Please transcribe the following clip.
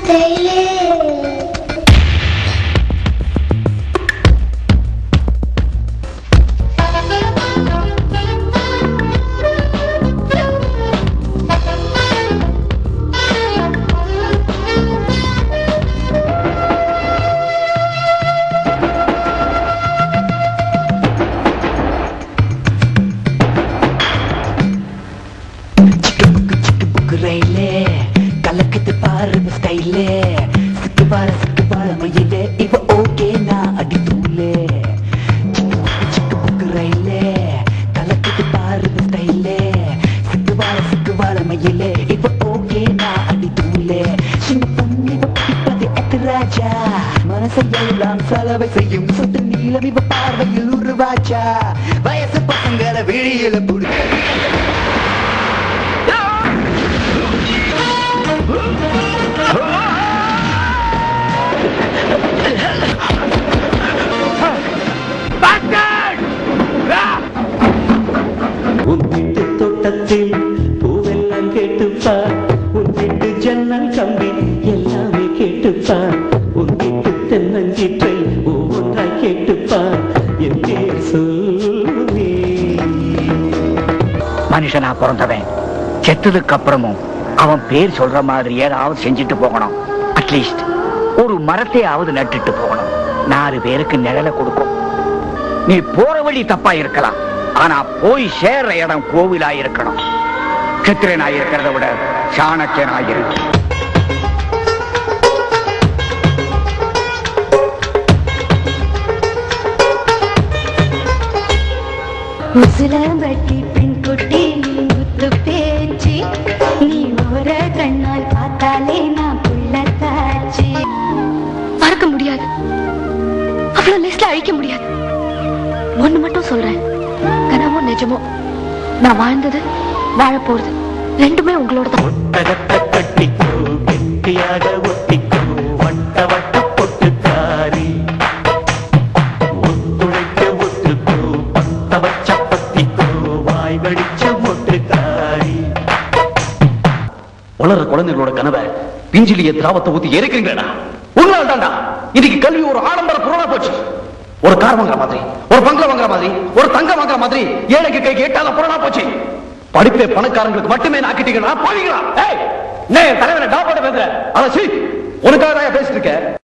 சிக்கு புக்கு சிக்கு புக்கு ரயிலே கலக்குது பாரு ஸ்டைலே சிக்கு பார சிக்கு பார மயிலே இப்ப ஓகே நான் அடி தூளே சிக்கு புக்கு சிக்கு புக்கு ரயிலே கலக்குது பாரு ஸ்டைலே சிக்கு பார சிக்கு பார மயிலே இப்ப ஓகே நான் அடி தூளே சின்ன பொண்ணு இவ பிடிப்பது எத்து ராஜா மனசை எல்லாம் செலவை செய்யும் சொட்டு நீளம் இவ பார்வையில் உருவாச்சா வயசு பசங்களை வெளியில புடிச்சு உன் வீட்டு தோட்டத்தில் பூவெல்லாம் கேட்டுப்பார் உன் வீட்டு ஜன்னல் கம்பி எல்லாமே கேட்டுப்பார் உன் வீட்டு தென்னங்கீற்றை ஒவ்வொன்றாய் கேட்டுப்பார் என் பேர் சொல்வே மனுஷனா பிறந்தவன் செத்ததுக்கு அப்புறமும் அவன் பேர் சொல்ற மாதிரி ஏதாவது செஞ்சுட்டு போகணும் அட்லீஸ்ட் ஒரு மரத்தையாவது நட்டுட்டு போகணும் நாலு பேருக்கு நிழலை கொடுக்கும் நீ போற வழி தப்பா இருக்கலாம் ஆனா போய் சேர்ற இடம் கோவிலா இருக்கணும் சித்திரனா இருக்கிறத விட சாணக்கியனா இருக்கு முசுலம்பட்டி பெண் குட்டி நீ முத்து பேச்சு நீ ஒரு கண்ணால் பார்த்தாலே நான் புள்ளத்தாச்சு மறக்க முடியாது அவ்வளவு லிஸ்ட்ல அழிக்க முடியாது ஒண்ணு மட்டும் சொல்றேன் கனமோ நிஜமோ நான் வாழ்ந்தது வாழ போறது ரெண்டுமே உங்களோட தான் ஒட்டகத்தை கட்டிக்கோ கெட்டியாக ஒட்டிக்கோ வட்ட வட்ட பொட்டுக்காரி ஒத்துழைக்க ஒத்துக்கோ பத்த வச்ச பத்திக்கோ வாய் வடிச்ச ஒட்டுக்காரி வளர குழந்தைகளோட கனவை பிஞ்சிலிய திராவத்தை ஊத்தி எரிக்கிறீங்களா உங்களால் தாண்டா இன்னைக்கு கல்வி ஒரு ஆடம்பர பொருளா போச்சு ஒரு கார் வாங்குற மாதிரி ஒரு பங்களா வாங்குற மாதிரி ஒரு தங்கம் வாங்குற மாதிரி ஏழைக்கு கைக்கு எட்டாத பொருளா போச்சு படிப்பே பணக்காரங்களுக்கு மட்டுமே ஆக்கிட்டீங்கன்னா போவீங்களா ஏய் என்ன தலைவரை டாப்பாட்ட பேசுற அத சீ உனக்காக தான் பேசிட்டு இருக்க